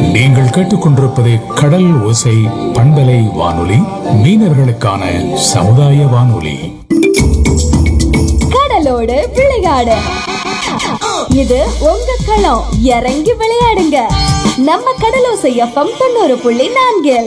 நீங்கள் கேட்டுக்கொண்டிருப்பது கடல் ஓசை பண்பலை வானொலி மீனவர்களுக்கான சமுதாய வானொலி கடலோடு விளையாடு இது உங்க களம் இறங்கி விளையாடுங்க நம்ம கடலோசை எஃப்எம் தொண்ணூறு புள்ளி நான்கில்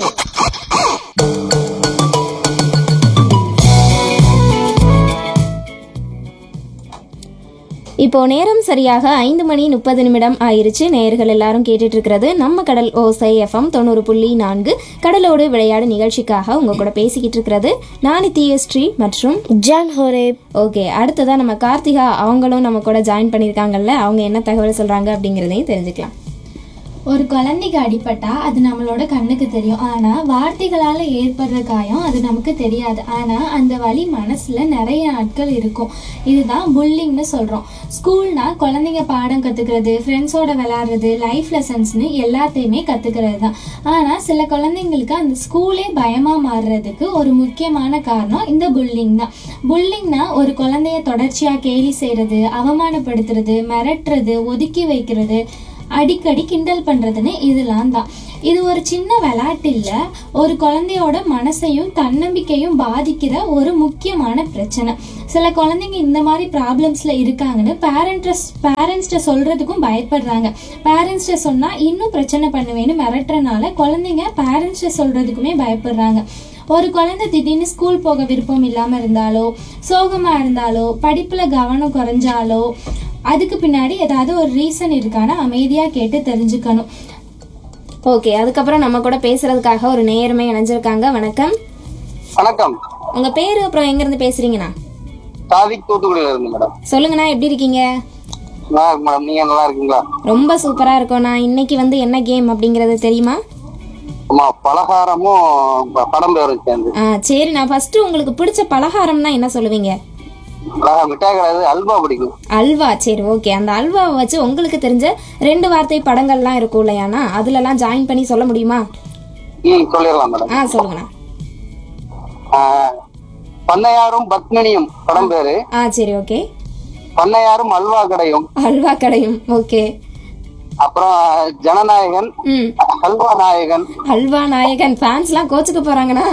இப்போ நேரம் சரியாக ஐந்து மணி முப்பது நிமிடம் ஆயிருச்சு நேயர்கள் எல்லாரும் கேட்டுட்டு இருக்கிறது நம்ம கடல் ஓசை எஃப்எம் தொண்ணூறு புள்ளி நான்கு கடலோடு விளையாடு நிகழ்ச்சிக்காக உங்க கூட பேசிக்கிட்டு இருக்கிறது நான் ஸ்ரீ மற்றும் ஜான் ஹோரேப் ஓகே அடுத்ததா நம்ம கார்த்திகா அவங்களும் நம்ம கூட ஜாயின் பண்ணியிருக்காங்கல்ல அவங்க என்ன தகவல் சொல்றாங்க அப்படிங்கிறதையும் தெரிஞ்சுக்கலாம் ஒரு குழந்தைக்கு அடிபட்டா அது நம்மளோட கண்ணுக்கு தெரியும் ஆனா வார்த்தைகளால ஏற்படுற காயம் அது நமக்கு தெரியாது ஆனா அந்த வலி மனசுல நிறைய நாட்கள் இருக்கும் இதுதான் புல்லிங்னு சொல்றோம் ஸ்கூல்னா குழந்தைங்க பாடம் கத்துக்கிறது ஃப்ரெண்ட்ஸோட விளையாடுறது லைஃப் லெசன்ஸ்னு எல்லாத்தையுமே கத்துக்கிறது தான் ஆனா சில குழந்தைங்களுக்கு அந்த ஸ்கூலே பயமா மாறுறதுக்கு ஒரு முக்கியமான காரணம் இந்த புல்லிங் தான் புல்லிங்னா ஒரு குழந்தைய தொடர்ச்சியா கேலி செய்யறது அவமானப்படுத்துறது மிரட்டுறது ஒதுக்கி வைக்கிறது அடிக்கடி கிண்டல் பண்றதுன்னு இதெல்லாம் தான் இது ஒரு சின்ன விளையாட்டு இல்ல ஒரு குழந்தையோட மனசையும் தன்னம்பிக்கையும் பாதிக்கிற ஒரு முக்கியமான பிரச்சனை சில குழந்தைங்க இந்த மாதிரி ப்ராப்ளம்ஸ்ல இருக்காங்கன்னு பேரண்ட்ஸ் பேரண்ட்ஸ்ட சொல்றதுக்கும் பயப்படுறாங்க பேரண்ட்ஸ்ட சொன்னா இன்னும் பிரச்சனை பண்ணுவேன்னு மிரட்டுறனால குழந்தைங்க பேரண்ட்ஸ்ட சொல்றதுக்குமே பயப்படுறாங்க ஒரு குழந்தை திடீர்னு ஸ்கூல் போக விருப்பம் இல்லாம இருந்தாலோ சோகமா இருந்தாலோ படிப்புல கவனம் குறைஞ்சாலோ அதுக்கு பின்னாடி ஏதாவது ஒரு ரீசன் இருக்கான்னு அமைதியா கேட்டு தெரிஞ்சுக்கணும் ஓகே அதுக்கப்புறம் நம்ம கூட பேசுறதுக்காக ஒரு நேயருமே இணைஞ்சிருக்காங்க வணக்கம் வணக்கம் உங்க பேரு அப்புறம் எங்க இருந்து பேசுறீங்கண்ணா சாதிக் தூத்துக்குடியில இருந்து மேடம் சொல்லுங்கண்ணா எப்படி இருக்கீங்க நல்லா இருக்கு மேடம் நீங்க நல்லா இருக்கீங்களா ரொம்ப சூப்பரா இருக்கோண்ணா இன்னைக்கு வந்து என்ன கேம் அப்படிங்கிறது தெரியுமா ஆமா பலகாரமும் ப- படம் பேரும் சேர்ந்து ஆ சரி நான் ஃபர்ஸ்ட் உங்களுக்கு பிடிச்ச பலகாரம்னா என்ன சொல்லுவீங்க பலகாரம் மிட்டாய் கிடையாது அல்வா பிடிக்கும் அல்வா சரி ஓகே அந்த அல்வாவை வச்சு உங்களுக்கு தெரிஞ்ச ரெண்டு வார்த்தை படங்கள்லாம் இருக்கும் இல்லையாண்ணா அதுலலாம் ஜாயின் பண்ணி சொல்ல முடியுமா ம் சொல்லிடலாம் மேடம் ஆ சொல்லுங்கண்ணா ஆஹ், பண்ணையாரும் பத்மினியும் படம் பேரு ஆ சரி ஓகே பண்ணையாரும் அல்வா கடையும் அல்வா கடையும் ஓகே அப்புறம் ஜனநாயகன் ம் அல்வா நாயகன் அல்வா நாயகன் ஃபேன்ஸ்லாம் கோச்சுக்க போறாங்கண்ணா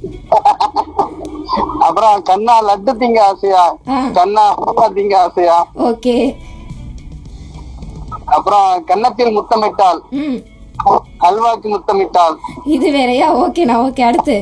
அப்புறம் கண்ணா லட்டு திங்க ஆசையா ஆ. கண்ணா அல்வா திங்க ஆசையா ஓகே அப்புறம் கன்னத்தில் முத்தமிட்டால் ம் அல்வாக்கு முத்தமிட்டால் இது வேறயா ஓகேண்ணா ஓகே அடுத்து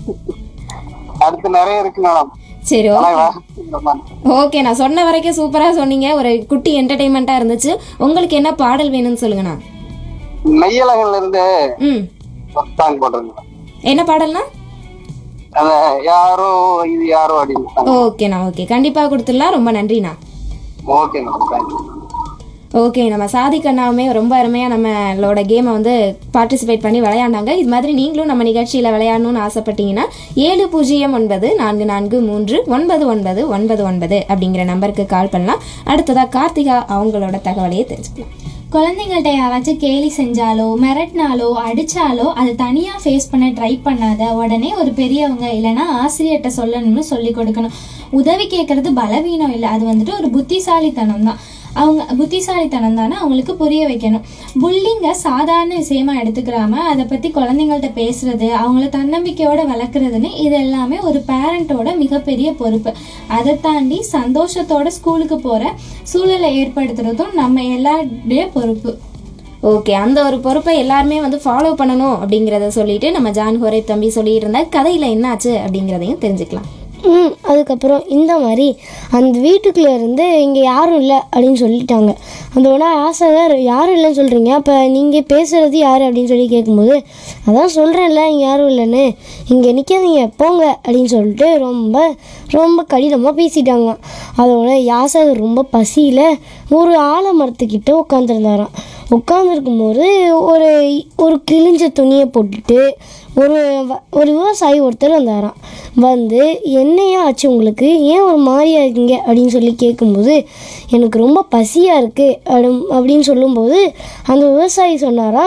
அடுத்து நிறைய இருக்கு மேடம் சரி ஆனா ஓகே இந்த மாதிரி. ஓகே நான் சொன்ன வரைக்கும் சூப்பராக சொன்னீங்க ஒரு குட்டி என்டர்டைன்மெண்ட்டாக இருந்துச்சு உங்களுக்கு என்ன பாடல் வேணும்னு சொல்லுங்கண்ணா மெய்யழகன்ல இருந்து ம் சாங் போட்டிருங்க என்ன பாடல்னா அந்த யாரோ இது யாரோ அப்படின்னு ஓகேண்ணா ஓகே கண்டிப்பாக கொடுத்துடலாம் ரொம்ப நன்றிண்ணா ஓகே மேடம் தேங்க்யூ ஓகே நம்ம சாதிக் அண்ணாவுமே ரொம்ப அருமையாக நம்மளோட கேமை வந்து பார்ட்டிசிபேட் பண்ணி விளையாண்டாங்க இது மாதிரி நீங்களும் நம்ம நிகழ்ச்சியில் விளையாடணும்னு ஆசைப்பட்டீங்கன்னா ஏழு பூஜ்ஜியம் ஒன்பது நான்கு நான்கு மூன்று ஒன்பது ஒன்பது ஒன்பது ஒன்பது அப்படிங்கிற நம்பருக்கு கால் பண்ணலாம் அடுத்ததாக கார்த்திகா அவங்களோட தகவலையே தெரிஞ்சுக்கலாம் குழந்தைங்கள்ட்ட யாராச்சும் கேலி செஞ்சாலோ மிரட்டினாலோ அடிச்சாலோ அதை தனியா ஃபேஸ் பண்ண ட்ரை பண்ணாத உடனே ஒரு பெரியவங்க இல்லைன்னா ஆசிரியர்கிட்ட சொல்லணும்னு சொல்லி கொடுக்கணும் உதவி கேட்கறது பலவீனம் இல்லை அது வந்துட்டு ஒரு புத்திசாலித்தனம் தான் அவங்க புத்திசாலித்தனம் தானே அவங்களுக்கு புரிய வைக்கணும் புல்லிங்க சாதாரண விஷயமா எடுத்துக்கிறாம அதை பத்தி குழந்தைங்கள்ட்ட பேசுறது அவங்கள தன்னம்பிக்கையோட வளர்க்குறதுன்னு இது எல்லாமே ஒரு பேரண்டோட மிகப்பெரிய பொறுப்பு அதை தாண்டி சந்தோஷத்தோட ஸ்கூலுக்கு போற சூழலை ஏற்படுத்துறதும் நம்ம எல்லாருடைய பொறுப்பு ஓகே அந்த ஒரு பொறுப்பை எல்லாருமே வந்து ஃபாலோ பண்ணணும் அப்படிங்கிறத சொல்லிட்டு நம்ம ஜான் ஹோரே தம்பி சொல்லியிருந்த கதையில் என்னாச்சு அப்படிங்கிறதையும் தெரிஞ்சுக்கலாம் ம் அதுக்கப்புறம் இந்த மாதிரி அந்த வீட்டுக்குள்ளே இருந்து இங்கே யாரும் இல்லை அப்படின்னு சொல்லிட்டாங்க அதோட ஆசை யாரும் இல்லைன்னு சொல்கிறீங்க அப்போ நீங்கள் பேசுகிறது யார் அப்படின்னு சொல்லி கேட்கும்போது அதான் சொல்கிறேன்ல இங்கே யாரும் இல்லைன்னு இங்கே நிற்காதீங்க போங்க அப்படின்னு சொல்லிட்டு ரொம்ப ரொம்ப கடினமாக பேசிட்டாங்க அதோட யாசகர் ரொம்ப பசியில் ஒரு ஆலமரத்துக்கிட்ட உட்காந்துருந்தாராம் உட்காந்துருக்கும் போது ஒரு ஒரு கிழிஞ்ச துணியை போட்டுட்டு ஒரு வ- ஒரு விவசாயி ஒருத்தர் வந்தாராம் வந்து என்னையா ஆச்சு உங்களுக்கு ஏன் ஒரு மாதிரியா இருக்கீங்க அப்படின்னு சொல்லி கேட்கும்போது எனக்கு ரொம்ப பசியாக இருக்குது அப்படி அப்படின்னு சொல்லும்போது அந்த விவசாயி சொன்னாராம்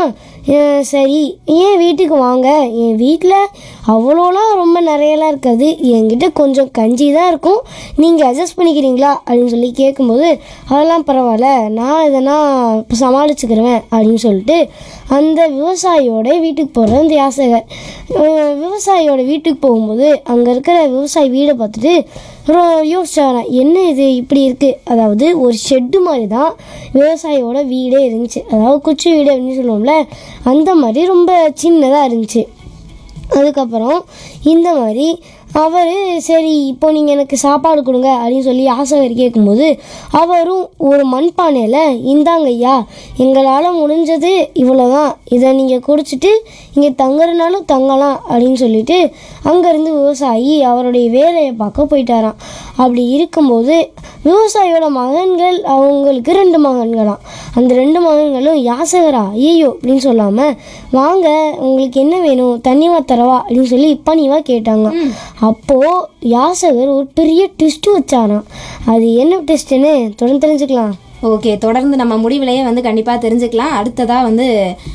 "அஹ், சரி ஏன் வீட்டுக்கு வாங்க என் வீட்டில் அவ்வளோலாம் ரொம்ப நிறையலாம் இருக்காது என்கிட்ட கொஞ்சம் கஞ்சி தான் இருக்கும் நீங்கள் அட்ஜஸ்ட் பண்ணிக்கிறீங்களா அப்படின்னு சொல்லி கேட்கும்போது அதெல்லாம் பரவாயில்ல நான் இதனா சமாளிச்சுக்கிறேன் அப்படின்னு சொல்லிட்டு அந்த விவசாயியோட வீட்டுக்கு போகிறது அந்த யாசகர் அஹ், விவசாயியோட வீட்டுக்கு போகும்போது அங்கே இருக்கிற விவசாயி வீடை பார்த்துட்டு ரொ- யோசிச்சாராம் என்ன இது இப்படி இருக்குது அதாவது ஒரு ஷெட்டு மாதிரி தான் விவசாயியோட வீடே இருந்துச்சு அதாவது குச்சி வீடு அப்படின்னு சொல்லுவோம்ல அந்த மாதிரி ரொம்ப சின்னதாக இருந்துச்சு அதுக்கப்புறம் இந்த மாதிரி அவர் சரி இப்போ நீங்கள் எனக்கு சாப்பாடு கொடுங்க அப்படின்னு சொல்லி ஆசகர் கேட்கும்போது அவரும் ஒரு மண்பானையில் இந்தாங்க ஐயா எங்களால் முடிஞ்சது இவ்வளோதான் இதை நீங்கள் குடிச்சிட்டு இங்கே தங்குறனாலும் தங்கலாம் அப்படின்னு சொல்லிட்டு அங்கேருந்து விவசாயி அவருடைய வேலையை பார்க்க போயிட்டாராம் அப்படி இருக்கும்போது விவசாயியோட மகன்கள் அவங்களுக்கு ரெண்டு மகன்களாம் அந்த ரெண்டு மகன்களும் யாசகரா ஐயோ அப்படின்னு சொல்லாமல் வாங்க உங்களுக்கு என்ன வேணும் தண்ணிவா தரவா அப்படின்னு சொல்லி பணிவா கேட்டாங்க அப்போ யாசகர் ஒரு பெரிய ட்விஸ்ட் வச்சாராம் அது என்ன ட்விஸ்ட்னு தொடர்ந்து தெரிஞ்சுக்கலாம் ஓகே தொடர்ந்து நம்ம முடிவிலையே வந்து கண்டிப்பாக தெரிஞ்சுக்கலாம் அடுத்ததாக வந்து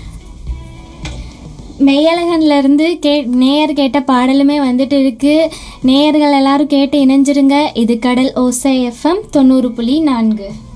மெய்யழகன்ல இருந்து கே நேயர் கேட்ட பாடலுமே வந்துட்டு இருக்கு நேயர்கள் எல்லாரும் கேட்டு இணைஞ்சிருங்க இது கடல் ஓசை எஃப்எம் தொண்ணூறு புள்ளி நான்கு